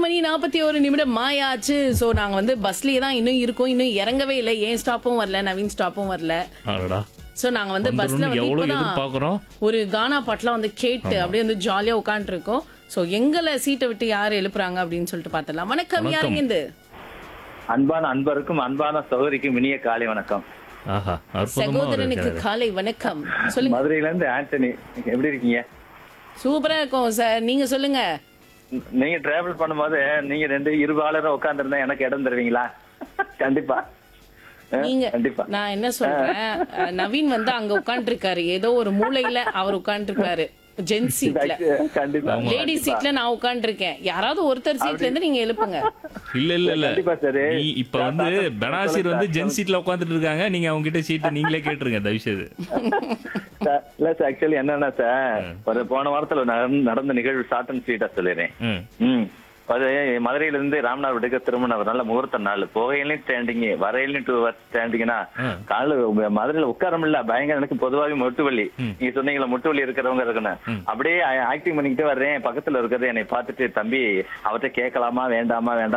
மணி நாற்பத்தி ஒரு நிமிடம் மாயாச்சு சோ நாங்க வந்து பஸ்லயே தான் இன்னும் இருக்கோம் இன்னும் இறங்கவே இல்லை ஏன் ஸ்டாப்பும் வரல நவீன் ஸ்டாப்பும் வரல அடடா சோ நாங்க வந்து பஸ்ல வந்துரும்னு வந்து எவ்வளவு இப்பதான் எதிர்பார்க்கிறோம் ஒரு கானா பாட்டுலாம் வந்து கேட்டு அப்படியே வந்து ஜாலியா உட்காந்துட்டு இருக்கோம் சோ எங்களை சீட்டை விட்டு யார் எழுப்புறாங்க அப்படின்னு சொல்லிட்டு பார்த்தலாம் வணக்கம் வணக்கம். யாருங்க இந்த அன்பான அன்பருக்கும் அன்பான சகோதரிக்கும் இனிய காலை வணக்கம் ஆஹா அற்புதமா சகோதரனுக்கு ஒரு காலை வணக்கம் சொல்லுங்க மதுரையில இருந்து ஆண்டனி எப்படி இருக்கீங்க சூப்பரா இருக்கும் சார் நீங்க சொல்லுங்க நீங்க டிராவல் பண்ணும்போது நீங்க ரெண்டு இருபாலரும் உட்கார்ந்துருந்தா எனக்கு இடம் தருவீங்களா கண்டிப்பா அஹ், நீங்க கண்டிப்பா நான் என்ன சொல்றேன் அஹ், நவீன் வந்து அங்க உட்கார்ந்து இருக்காரு ஏதோ ஒரு மூலையில அவர் உட்கார்ந்து இருக்காரு ஜென் சீட்ல கண்டிப்பா லேடி சீட்ல நான் உட்கார்ந்து இருக்கேன் யாராவது ஒருத்தர் சீட்ல இருந்து நீங்க எழுப்புங்க இல்ல இல்ல இல்ல கண்டிப்பா சார். நீ இப்ப வந்து பெனாசிர் வந்து ஜென் சீட்ல உட்காந்துட்டு இருக்காங்க நீங்க அவங்க கிட்ட சீட்டை நீங்களே கேட்டுருங்க தயவு செய்து சார், இல்ல சார் ஆக்சுவலி என்னன்னா சார் ஒரு போன வாரத்துல நடந்த- நடந்த நிகழ்வு ஷார்ட் அண்ட் ஸ்வீட்டா சொல்லிடுறேன் ம். ம் அது மதுரையில இருந்து ராமநாதபுரத்துக்கு திருமணம் ஒரு நல்ல முகூர்த்த நாள் போகையிலையும் ஸ்டாண்டிங் வரையிலையும் டூ ஹவர்ஸ் ஸ்டாண்டிங்னா ம். கால மதுரையில உட்கார முடியல பயங்கர எனக்கு பொதுவாகவே முட்டு வலி நீங்க சொன்னீங்களா முட்டு வலி இருக்கிறவங்க இருக்கணும் அப்படியே ஆக்டிங் பண்ணிக்கிட்டே வர்றேன் பக்கத்துல இருக்கிறது என்னை பார்த்துட்டு தம்பி அவர்கிட்ட கேட்கலாமா வேண்டாமா வேண்டாம்